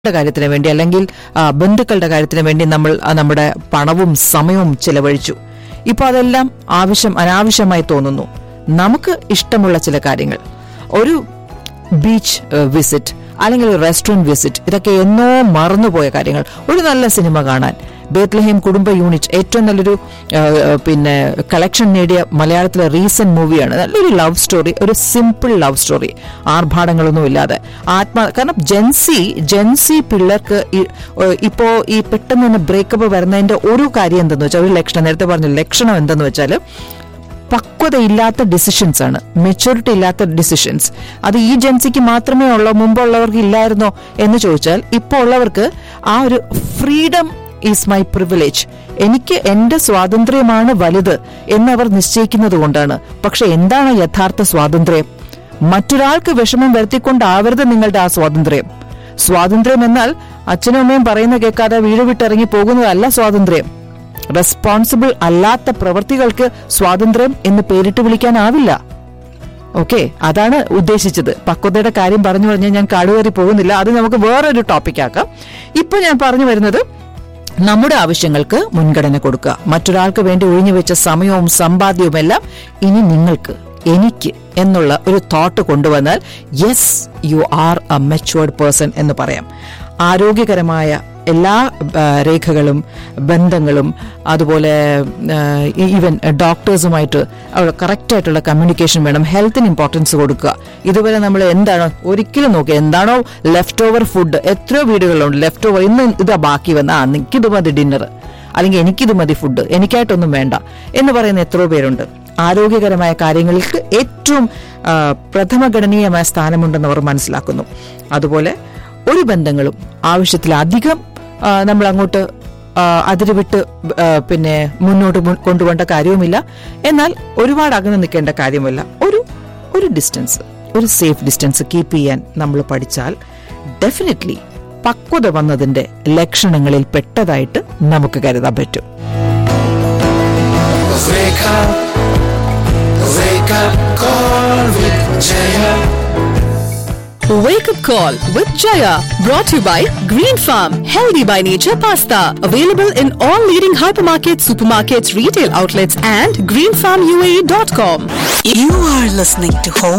യുടെ കാര്യത്തിന് വേണ്ടി അല്ലെങ്കിൽ ആ, ബന്ധുക്കളുടെ കാര്യത്തിന് വേണ്ടി നമ്മൾ ആ, നമ്മുടെ പണവും സമയവും ചിലവഴിച്ചു ഇപ്പൊ അതെല്ലാം ആവശ്യം അനാവശ്യമായി തോന്നുന്നു നമുക്ക് ഇഷ്ടമുള്ള ചില കാര്യങ്ങൾ ഒരു ബീച്ച് വിസിറ്റ് അല്ലെങ്കിൽ ഒരു റെസ്റ്റോറന്റ് വിസിറ്റ് ഇതൊക്കെ എന്നോ മറന്നുപോയ കാര്യങ്ങൾ ഒരു നല്ല സിനിമ കാണാൻ ബേത്ലഹേം കുടുംബ യൂണിറ്റ് ഏറ്റവും നല്ലൊരു ആ, ആ, പിന്നെ കളക്ഷൻ നേടിയ മലയാളത്തിലെ റീസെന്റ് മൂവിയാണ് നല്ലൊരു ലവ് സ്റ്റോറി ഒരു സിമ്പിൾ ലവ് സ്റ്റോറി ആർഭാടങ്ങളൊന്നും ഇല്ലാതെ ആത്മാ കാരണം ജെൻസി ജെൻസി പിള്ളേർക്ക് ഈ, ഏ, ഇപ്പോ ഈ പെട്ടെന്ന് തന്നെ ബ്രേക്കപ്പ് വരുന്നതിന്റെ ഒരു കാര്യം എന്തെന്ന് വെച്ചാൽ ഒരു ലക്ഷണം നേരത്തെ പറഞ്ഞു ലക്ഷണം എന്തെന്ന് വെച്ചാൽ പക്വതയില്ലാത്ത ഡിസിഷൻസ് ആണ് മെച്ചൂരിറ്റി ഇല്ലാത്ത ഡിസിഷൻസ് അത് ഈ ജൻസിക്ക് മാത്രമേ ഉള്ളൂ മുമ്പുള്ളവർക്ക് ഇല്ലായിരുന്നോ എന്ന് ചോദിച്ചാൽ ഇപ്പോൾ ഉള്ളവർക്ക് ആ ഒരു ഫ്രീഡം ഈസ് മൈ പ്രിവിലേജ് എനിക്ക് എന്റെ സ്വാതന്ത്ര്യമാണ് വലുത് എന്നവർ നിശ്ചയിക്കുന്നത് കൊണ്ടാണ് പക്ഷെ എന്താണ് യഥാർത്ഥ സ്വാതന്ത്ര്യം മറ്റൊരാൾക്ക് വിഷമം വരുത്തിക്കൊണ്ടാവരുത് നിങ്ങളുടെ ആ സ്വാതന്ത്ര്യം സ്വാതന്ത്ര്യം എന്നാൽ അച്ഛനും അമ്മയും പറയുന്ന കേൾക്കാതെ വീട് വിട്ടിറങ്ങി പോകുന്നതല്ല സ്വാതന്ത്ര്യം റെസ്പോൺസിബിൾ അല്ലാത്ത പ്രവൃത്തികൾക്ക് സ്വാതന്ത്ര്യം എന്ന് പേരിട്ട് വിളിക്കാനാവില്ല ഓക്കെ അതാണ് ഉദ്ദേശിച്ചത് പക്വതയുടെ കാര്യം പറഞ്ഞു പറഞ്ഞാൽ ഞാൻ കാടുകയറി പോകുന്നില്ല അത് നമുക്ക് വേറൊരു ടോപ്പിക് ആക്കാം ഇപ്പൊ ഞാൻ പറഞ്ഞു വരുന്നത് നമ്മുടെ ആവശ്യങ്ങൾക്ക് മുൻഗണന കൊടുക്കുക മറ്റൊരാൾക്ക് വേണ്ടി ഒഴിഞ്ഞു വെച്ച സമയവും സമ്പാദ്യവും എല്ലാം ഇനി നിങ്ങൾക്ക് എനിക്ക് എന്നുള്ള ഒരു തോട്ട് കൊണ്ടുവന്നാൽ yes you are a matured person എന്ന് പറയാം ആരോഗ്യകരമായ എല്ലാ ആ, രേഖകളും ബന്ധങ്ങളും അതുപോലെ ഈവൻ ഡോക്ടേഴ്സുമായിട്ട് അവിടെ കറക്റ്റായിട്ടുള്ള കമ്മ്യൂണിക്കേഷൻ വേണം ഹെൽത്തിന് ഇമ്പോർട്ടൻസ് കൊടുക്കുക ഇതുവരെ നമ്മൾ എന്താണ് ഒരിക്കലും നോക്കുക എന്താണോ ലെഫ്റ്റ് ഓവർ ഫുഡ് എത്രയോ വീടുകളുണ്ട് ലെഫ്റ്റ് ഓവർ ഇന്ന് ഇതാ ബാക്കി വന്ന ആ എനിക്കിത് മതി ഡിന്നർ അല്ലെങ്കിൽ എനിക്കിത് മതി ഫുഡ് എനിക്കായിട്ടൊന്നും വേണ്ട എന്ന് പറയുന്ന എത്രയോ പേരുണ്ട് ആരോഗ്യകരമായ കാര്യങ്ങൾക്ക് ഏറ്റവും ആ, പ്രഥമഗണനീയമായ സ്ഥാനമുണ്ടെന്ന് അവർ മനസ്സിലാക്കുന്നു അതുപോലെ ഒരു ബന്ധങ്ങളും ആവശ്യത്തിലധികം ആ, നമ്മൾ അങ്ങോട്ട് ആ, അതിരുവിട്ട് ആ, പിന്നെ മുന്നോട്ട് മു- കൊണ്ടുപോകേണ്ട കാര്യവുമില്ല എന്നാൽ ഒരുപാട് അകന്ന് നിൽക്കേണ്ട കാര്യമില്ല ഒരു ഒരു ഡിസ്റ്റൻസ് ഒരു സേഫ് ഡിസ്റ്റൻസ് കീപ്പ് ചെയ്യാൻ നമ്മൾ പഠിച്ചാൽ ഡെഫിനറ്റ്ലി പക്വത വന്നതിന്റെ ലക്ഷണങ്ങളിൽ പെട്ടതായിട്ട് നമുക്ക് കരുതാൻ പറ്റും Wake up, wake up, call with Jaya. Wake up call with Jaya brought to you by Green Farm Healthy by Nature Pasta available in all leading hypermarkets, supermarkets, retail outlets and greenfarmuae.com. You are listening to Home